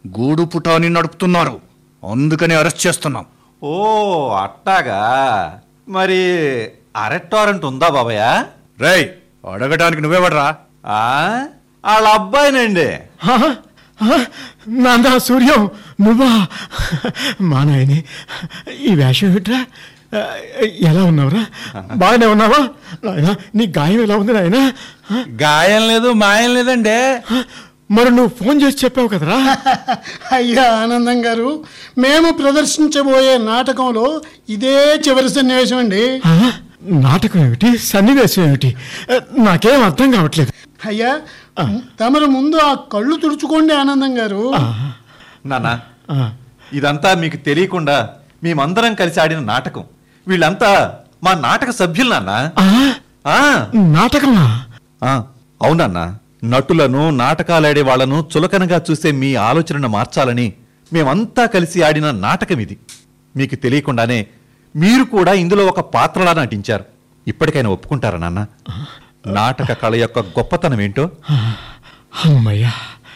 గూడు పుటాని నడుపుతున్నారు అందుకని అరెస్ట్ చేస్తున్నాం ఓ అట్టాగా మరి అరెస్ట్ వారెంట్ ఉందా బాబయ్య రేయ్ అడగడానికి నువ్వేవడరా ఆ? వాళ్ళ అబ్బాయినండి హా? హా? నాందా సూర్యం నువ్వా మా నాయని ఈ వేషం ఏమిట్రా ఆ, ఎలా ఉన్నావురా బాగానే ఉన్నావా నాయనా నీ గాయం ఎలా ఉంది నాయనా హా? గాయం లేదు మాయం లేదండి హా? మరి నువ్వు ఫోన్ చేసి చెప్పావు కదరా అయ్యా ఆనందం గారు మేము ప్రదర్శించబోయే నాటకంలో ఇదే చివరి సన్నివేశం అండి హా? నాటకం ఏమిటి సన్నివేశం ఏమిటి ఆ, నాకేం అర్థం కావట్లేదు అయ్యా తమరు ముందు ఆ కళ్ళు తుడుచుకోండి ఆనందం గారు నాన్న ఆ, ఇదంతా మీకు తెలియకుండా మేమందరం కలిసి ఆడిన నాటకం వీళ్ళంతా మా నాటక సభ్యులు నాన్న ఆ? ఆ, నాటకమా ఆ, అవునన్నా నటులను నాటకాలాడే వాళ్ళను చులకనగా చూసే మీ ఆలోచనను మార్చాలని మేమంతా కలిసి ఆడిన నాటకం ఇది మీకు తెలియకుండానే మీరు కూడా ఇందులో ఒక పాత్రలా నటించారు ఇప్పటికైనా ఒప్పుకుంటారా నాన్న నాటక కళ యొక్క గొప్పతనం ఏంటో అమ్మయ్యా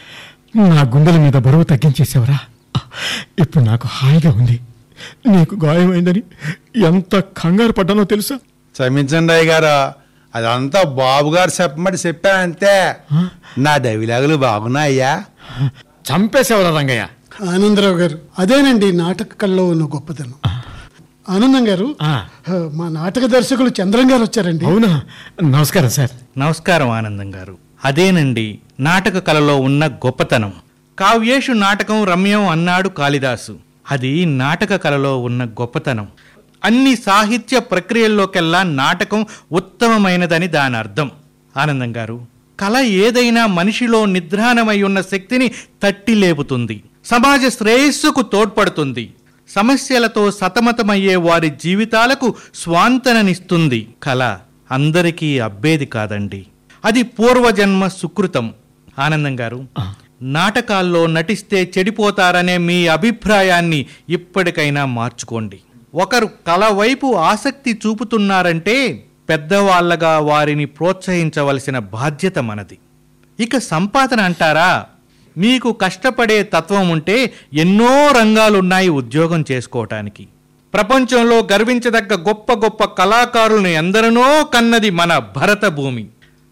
నా గుండెల మీద బరువు తగ్గించేసావరా ఇప్పుడు నాకు హాయిగా ఉంది నీకు గాయమైందని ఎంత కంగారు పడ్డానో తెలుసా క్షమించండి అయ్య గారు అదంతా బాబు గారు చెప్పమని చెప్పానంతే నా డైలాగులు బాగున్నాయ్యా చంపేసేవరా రంగయ్య ఆనందరావు గారు అదేనండి నాటక కళలో ఉన్న గొప్పతనం ఆనందం గారు ఆ. మా నాటక దర్శకులు చంద్రం గారు వచ్చారండి అవునా నమస్కారం సార్ నమస్కారం ఆనందం గారు అదేనండి నాటక కళలో ఉన్న గొప్పతనం కావ్యేషు నాటకం రమ్యం అన్నాడు కాళిదాసు అది నాటక కళలో ఉన్న గొప్పతనం అన్ని సాహిత్య ప్రక్రియల్లోకెల్లా నాటకం ఉత్తమమైనదని దాని అర్థం ఆనందం గారు కళ ఏదైనా మనిషిలో నిద్రాణమై ఉన్న శక్తిని తట్టి లేపుతుంది సమాజ శ్రేయస్సుకు తోడ్పడుతుంది సమస్యలతో సతమతమయ్యే వారి జీవితాలకు స్వాంతననిస్తుంది కళ అందరికీ అబ్బేది కాదండి అది పూర్వజన్మ సుకృతం ఆనందం గారు నాటకాల్లో నటిస్తే చెడిపోతారనే మీ అభిప్రాయాన్ని ఇప్పటికైనా మార్చుకోండి ఒకరు కళ వైపు ఆసక్తి చూపుతున్నారంటే పెద్దవాళ్ళగా వారిని ప్రోత్సహించవలసిన బాధ్యత మనది ఇక సంపాదన అంటారా మీకు కష్టపడే తత్వం ఉంటే ఎన్నో రంగాలున్నాయి ఉద్యోగం చేసుకోవటానికి ప్రపంచంలో గర్వించదగ్గ గొప్ప గొప్ప కళాకారులను ఎందరినో కన్నది మన భరత భూమి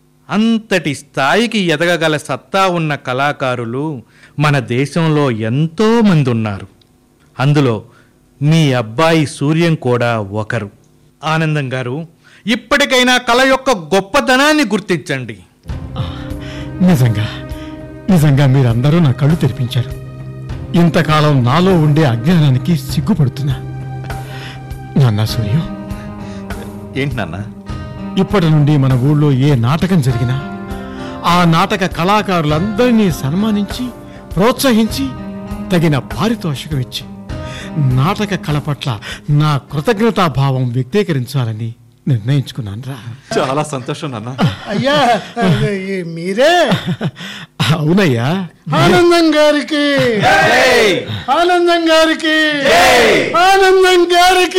అంతటి స్థాయికి ఎదగగల సత్తా ఉన్న కళాకారులు మన దేశంలో ఎంతో మంది ఉన్నారు అందులో మీ అబ్బాయి సూర్యం కూడా ఒకరు ఆనందం గారు ఇప్పటికైనా కళ యొక్క గొప్పతనాన్ని గుర్తించండి నిజంగా నిజంగా మీరందరూ నా కళ్ళు తెరిపించారు ఇంతకాలం నాలో ఉండే అజ్ఞానానికి సిగ్గుపడుతున్నా నాన్న సూర్యం ఏంటి నాన్న ఇప్పటి నుండి మన ఊళ్ళో ఏ నాటకం జరిగినా ఆ నాటక కళాకారులందరినీ సన్మానించి ప్రోత్సహించి తగిన పారితోషికం ఇచ్చి నాటక కళ పట్ల నా కృతజ్ఞతాభావం వ్యక్తీకరించాలని నిర్ణయించుకున్నాను రా చాలా సంతోషం నాన్న అయ్యా అదే, ఈ మీరే అవునయ్యా ఆనందం గారికి ఆనందం గారికి ఆనందం గారికి